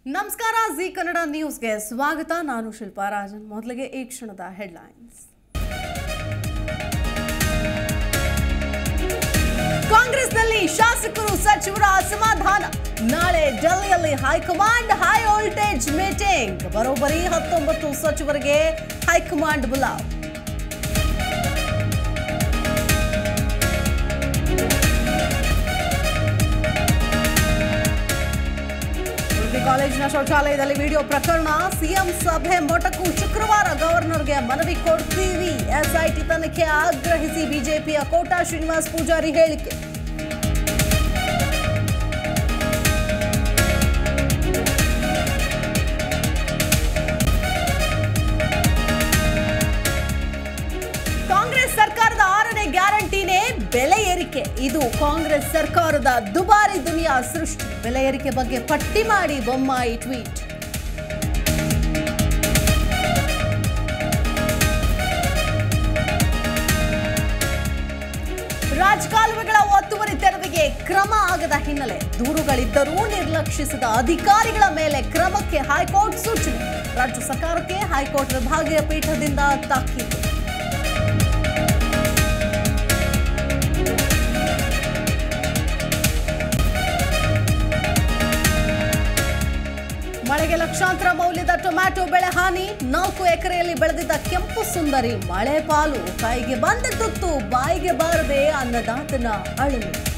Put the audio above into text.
ನಮಸ್ಕಾರ ಜಿ ಕನ್ನಡ ನ್ಯೂಸ್ಗೆ ಸ್ವಾಗತ ನಾನು ಶಿಲ್ಪಾ ರಾಜನ್ ಮೊದಲಿಗೆ ಈ ಕ್ಷಣದ ಹೆಡ್ಲೈನ್ಸ್ ಕಾಂಗ್ರೆಸ್ನಲ್ಲಿ ಶಾಸಕರು ಸಚಿವರ ಅಸಮಾಧಾನ ನಾಳೆ ಡೆಲ್ಲಿಯಲ್ಲಿ ಹೈಕಮಾಂಡ್ ಹೈ ವೋಲ್ಟೇಜ್ ಮೀಟಿಂಗ್ ಬರೋಬ್ಬರಿ ಹತ್ತೊಂಬತ್ತು ಸಚಿವರಿಗೆ ಹೈಕಮಾಂಡ್ ಬುಲಾವ್ ಉಡುಪಿ ಕಾಲೇಜಿನ ಶೌಚಾಲಯದಲ್ಲಿ ವಿಡಿಯೋ ಪ್ರಕರಣ ಸಿಎಂ ಸಭೆ ಮೊಟಕು ಶುಕ್ರವಾರ ಗವರ್ನರ್ಗೆ ಮನವಿ ಕೊಡ್ತೀವಿ ಎಸ್ಐಟಿ ತನಿಖೆ ಆಗ್ರಹಿಸಿ ಬಿಜೆಪಿಯ ಕೋಟಾ ಶ್ರೀನಿವಾಸ್ ಪೂಜಾರಿ ಹೇಳಿಕೆ ಕಾಂಗ್ರೆಸ್ ಸರ್ಕಾರದ ಆರನೇ ಗ್ಯಾರಂಟಿನೇ ಬೆಲೆ ಏರಿಕೆ ಇದು ಕಾಂಗ್ರೆಸ್ ಸರ್ಕಾರದ ದುಬಾರಿ ದುನಿಯಾ ಸೃಷ್ಟಿ ಬೆಲೆ ಏರಿಕೆ ಬಗ್ಗೆ ಪಟ್ಟಿ ಮಾಡಿ ಬೊಮ್ಮಾಯಿ ಟ್ವೀಟ್ ರಾಜಕಾಲುವೆಗಳ ಒತ್ತುವರಿ ತೆರವಿಗೆ ಕ್ರಮ ಆಗದ ಹಿನ್ನೆಲೆ ದೂರುಗಳಿದ್ದರೂ ನಿರ್ಲಕ್ಷಿಸಿದ ಅಧಿಕಾರಿಗಳ ಮೇಲೆ ಕ್ರಮಕ್ಕೆ ಹೈಕೋರ್ಟ್ ಸೂಚನೆ ರಾಜ್ಯ ಸರ್ಕಾರಕ್ಕೆ ಹೈಕೋರ್ಟ್ ವಿಭಾಗೀಯ ಪೀಠದಿಂದ ತಾಕೀತು ಮಳೆಗೆ ಲಕ್ಷಾಂತರ ಮೌಲ್ಯದ ಟೊಮ್ಯಾಟೊ ಬೆಳೆ ಹಾನಿ ನಾಲ್ಕು ಎಕರೆಯಲ್ಲಿ ಬೆಳೆದಿದ್ದ ಕೆಂಪು ಸುಂದರಿ ಮಳೆ ಪಾಲು ಕೈಗೆ ಬಂದ ತುತ್ತು ಬಾಯಿಗೆ ಬಾರದೆ ಅನ್ನದಾತನ ಅಳಿಲು